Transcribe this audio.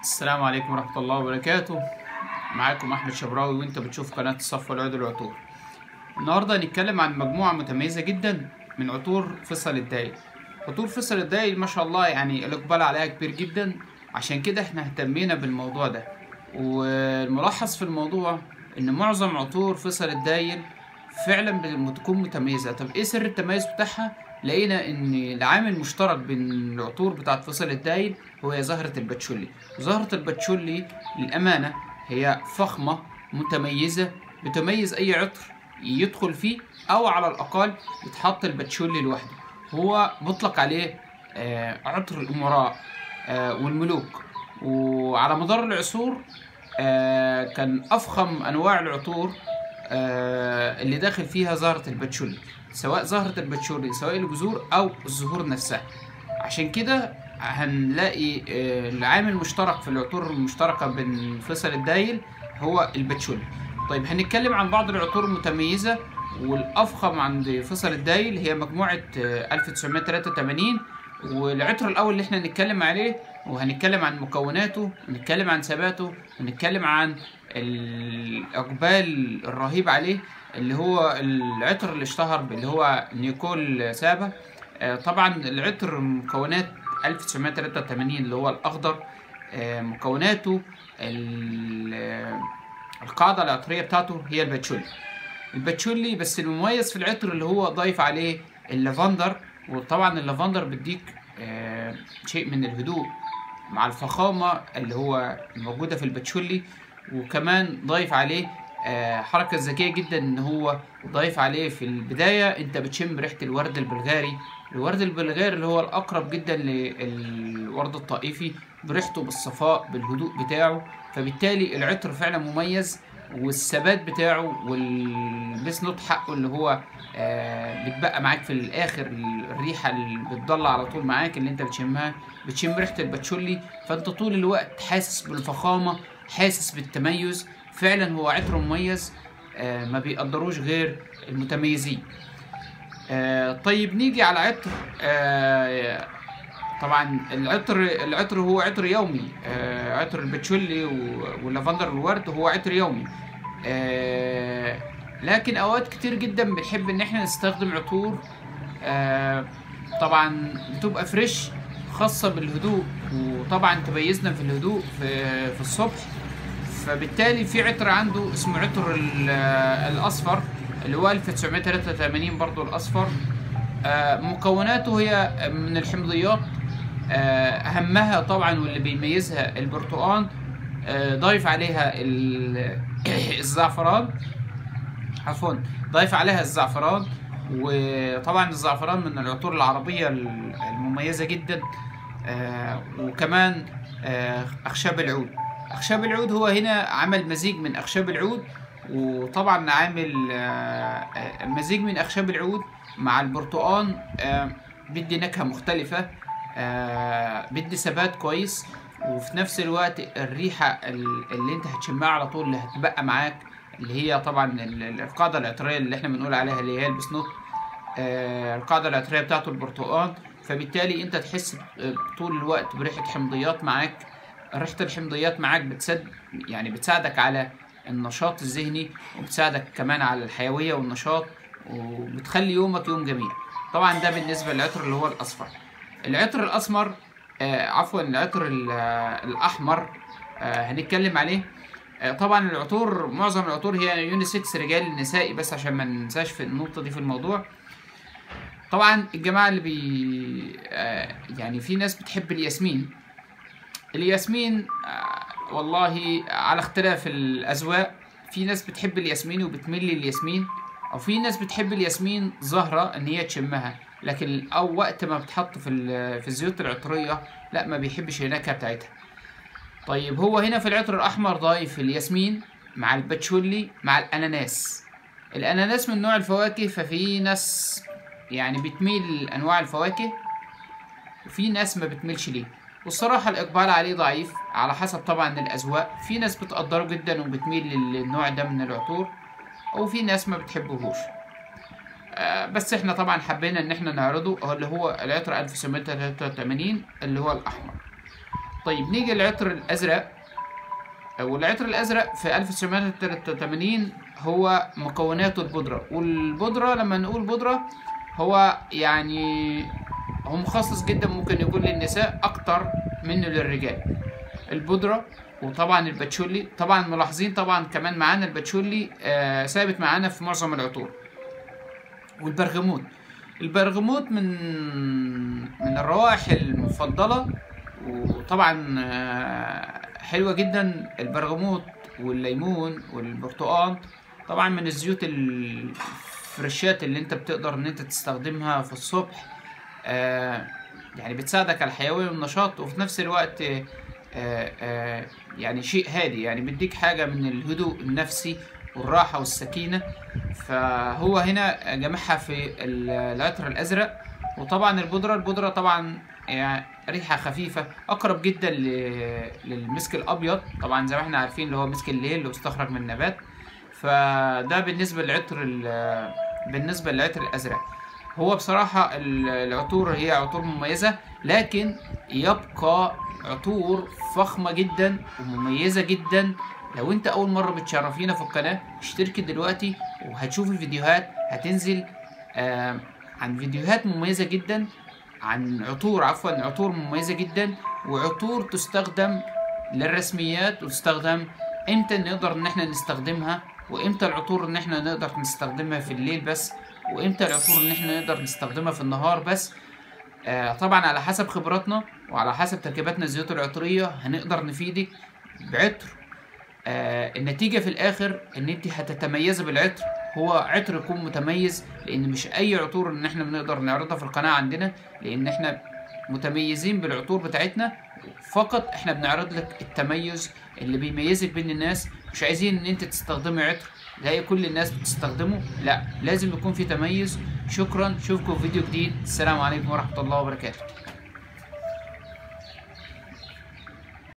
السلام عليكم ورحمة الله وبركاته معاكم أحمد شبراوي وأنت بتشوف قناة الصف العود العطور النهاردة هنتكلم عن مجموعة متميزة جدا من عطور فصل الدايل عطور فصل الدايل ما شاء الله يعني الإقبال عليها كبير جدا عشان كده احنا اهتمينا بالموضوع ده والملاحظ في الموضوع إن معظم عطور فصل الدايل فعلا بتكون متميزة طب ايه سر التميز بتاعها لقينا ان العامل المشترك بين العطور بتاعت فصل الدايل هو زهرة الباتشولي زهرة الباتشولي للأمانة هي فخمة متميزة بتميز أي عطر يدخل فيه أو على الأقل يتحط الباتشولي لوحده هو مطلق عليه آه، عطر الأمراء آه، والملوك وعلى مدار العصور آه، كان أفخم أنواع العطور آه، اللي داخل فيها زهرة الباتشولي سواء زهرة الباتشولي سواء الجذور أو الزهور نفسها عشان كده هنلاقي آه، العامل المشترك في العطور المشتركة بين فصل الدايل هو الباتشولي طيب هنتكلم عن بعض العطور المتميزة والأفخم عند فصل الدايل هي مجموعة آه، 1983 والعطر الأول اللي احنا هنتكلم عليه وهنتكلم عن مكوناته ونتكلم عن ثباته ونتكلم عن الإقبال الرهيب عليه اللي هو العطر اللي اشتهر اللي هو نيكول سابا آه، طبعا العطر مكونات 1983 اللي هو الأخضر آه، مكوناته ال- آه، القاعدة العطرية بتاعته هي الباتشولي الباتشولي بس المميز في العطر اللي هو ضايف عليه اللافندر وطبعا اللافندر بيديك آه، شيء من الهدوء مع الفخامة اللي هو الموجودة في الباتشولي وكمان ضايف عليه آه، حركة ذكية جدا ان هو ضايف عليه في البداية انت بتشم ريحة الورد البلغاري الورد البلغاري اللي هو الاقرب جدا للورد الطائفي بريحته بالصفاء بالهدوء بتاعه فبالتالي العطر فعلا مميز والثبات بتاعه والبيس نوت حقه اللي هو آه بتبقى معاك في الاخر الريحه اللي بتضل على طول معاك اللي انت بتشمها بتشم ريحه الباتشولي فانت طول الوقت حاسس بالفخامه حاسس بالتميز فعلا هو عطر مميز آه ما بيقدروش غير المتميزين آه طيب نيجي على عطر آه طبعا العطر العطر هو عطر يومي آه عطر الباتشولي و- واللافندر والورد هو عطر يومي آه لكن اوقات كتير جدا بنحب ان احنا نستخدم عطور آه طبعا بتبقى فريش خاصة بالهدوء وطبعا تميزنا في الهدوء في, في الصبح فبالتالي في عطر عنده اسمه عطر ال- الاصفر اللي هو 1983 برضو الاصفر آه، مكوناته هي من الحمضيات آه، اهمها طبعا واللي بيميزها البرتقال آه، ضايف عليها ال- الزعفران عفوا ضايف عليها الزعفران وطبعا الزعفران من العطور العربية المميزة جدا آه، وكمان آه، أخشاب العود أخشاب العود هو هنا عمل مزيج من أخشاب العود وطبعا عامل آه، آه، مزيج من أخشاب العود مع البرتقال آه، بيدي نكهة مختلفة آه، بيدي ثبات كويس وفي نفس الوقت الريحة ال- اللي انت هتشمها على طول اللي هتبقى معاك اللي هي طبعا ال- ال- القاعدة العطرية اللي احنا بنقول عليها اللي هي البسنوت آه، القاعدة العطرية بتاعته البرتقال فبالتالي انت تحس ب- طول الوقت بريحة حمضيات معاك ريحة الحمضيات معاك بتسد يعني بتساعدك على النشاط الذهني وبتساعدك كمان على الحيوية والنشاط وبتخلي يومك يوم جميل طبعا ده بالنسبة للعطر اللي هو الأصفر العطر الأسمر آه عفوا العطر ال- آه، الأحمر آه هنتكلم عليه آه، طبعا العطور معظم العطور هي يونيسكس رجال نسائي بس عشان ما ننساش في النقطة دي في الموضوع طبعا الجماعة اللي بي آه، يعني في ناس بتحب الياسمين الياسمين آه، والله على اختلاف الأذواق في ناس بتحب الياسمين وبتميل للياسمين أو في ناس بتحب الياسمين زهرة إن هي تشمها لكن أو وقت ما بتحط في ال- في الزيوت العطرية لا ما بيحبش النكهة بتاعتها طيب هو هنا في العطر الأحمر ضايف الياسمين مع الباتشولي مع الأناناس الأناناس من نوع الفواكه ففي ناس يعني بتميل لأنواع الفواكه وفي ناس ما بتميلش ليه والصراحة الإقبال عليه ضعيف على حسب طبعا الأذواق في ناس بتقدره جدا وبتميل للنوع ده من العطور وفي ناس ما بتحبهوش آه، بس احنا طبعا حبينا ان احنا نعرضه هو اللي هو العطر 1983 اللي هو الأحمر طيب نيجي للعطر الازرق والعطر الازرق في 1983 هو مكوناته البودره والبودره لما نقول بودره هو يعني هو مخصص جدا ممكن يكون للنساء اكتر منه للرجال البودره وطبعا الباتشولي طبعا ملاحظين طبعا كمان معانا الباتشولي آه ثابت معانا في معظم العطور والبرغموت البرغموت من من الروائح المفضله وطبعا آه حلوه جدا البرغموت والليمون والبرتقال طبعا من الزيوت الفريشات اللي انت بتقدر ان انت تستخدمها في الصبح آه يعني بتساعدك على الحيوية والنشاط وفي نفس الوقت آه آه يعني شيء هادي يعني بيديك حاجة من الهدوء النفسي والراحة والسكينة فهو هنا جمعها في العطر الأزرق وطبعا البودرة البودرة طبعا يعني ريحة خفيفة أقرب جدا للمسك الأبيض طبعا زي ما احنا عارفين اللي هو مسك الليل اللي استخرج من النبات فده بالنسبة للعطر بالنسبة للعطر الأزرق هو بصراحة العطور هي عطور مميزة لكن يبقى عطور فخمة جدا ومميزة جدا لو انت اول مرة بتشرفينا في القناة اشتركي دلوقتي وهتشوفي فيديوهات هتنزل آه عن فيديوهات مميزة جدا عن عطور عفوا عطور مميزة جدا وعطور تستخدم للرسميات وتستخدم امتى نقدر ان احنا نستخدمها وامتى العطور ان احنا نقدر نستخدمها في الليل بس وامتى العطور ان احنا نقدر نستخدمها في النهار بس آه طبعا على حسب خبراتنا وعلى حسب تركيباتنا الزيوت العطرية هنقدر نفيدك بعطر آه النتيجة في الآخر إن أنت هتتميزي بالعطر هو عطر يكون متميز لأن مش أي عطور إن إحنا بنقدر نعرضها في القناة عندنا لأن إحنا متميزين بالعطور بتاعتنا فقط إحنا بنعرض لك التميز اللي بيميزك بين الناس مش عايزين إن أنت تستخدمي عطر زي كل الناس بتستخدمه لا لازم يكون في تميز شكرا اشوفكم في فيديو جديد السلام عليكم ورحمة الله وبركاته